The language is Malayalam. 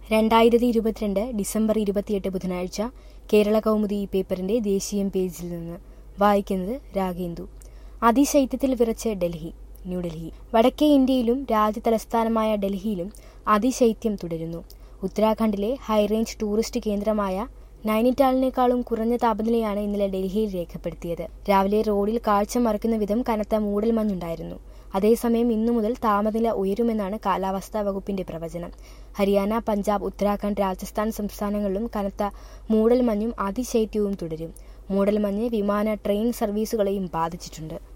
രണ്ടായിരത്തി ഇരുപത്തിരണ്ട് ഡിസംബർ ഇരുപത്തിയെട്ട് ബുധനാഴ്ച കേരള കൗമുദി ഈ പേപ്പറിന്റെ ദേശീയം പേജിൽ നിന്ന് വായിക്കുന്നത് രാഗേന്ദു അതിശൈത്യത്തിൽ വിറച്ച് ഡൽഹി ന്യൂഡൽഹി വടക്കേ ഇന്ത്യയിലും രാജ്യ തലസ്ഥാനമായ ഡൽഹിയിലും അതിശൈത്യം തുടരുന്നു ഉത്തരാഖണ്ഡിലെ ഹൈറേഞ്ച് ടൂറിസ്റ്റ് കേന്ദ്രമായ നൈനിറ്റാളിനേക്കാളും കുറഞ്ഞ താപനിലയാണ് ഇന്നലെ ഡൽഹിയിൽ രേഖപ്പെടുത്തിയത് രാവിലെ റോഡിൽ കാഴ്ച മറക്കുന്ന വിധം കനത്ത മൂടൽമഞ്ഞുണ്ടായിരുന്നു അതേസമയം ഇന്നു മുതൽ താപനില ഉയരുമെന്നാണ് കാലാവസ്ഥാ വകുപ്പിന്റെ പ്രവചനം ഹരിയാന പഞ്ചാബ് ഉത്തരാഖണ്ഡ് രാജസ്ഥാൻ സംസ്ഥാനങ്ങളിലും കനത്ത മൂടൽമഞ്ഞും അതിശൈത്യവും തുടരും മൂടൽമഞ്ഞ് വിമാന ട്രെയിൻ സർവീസുകളെയും ബാധിച്ചിട്ടുണ്ട്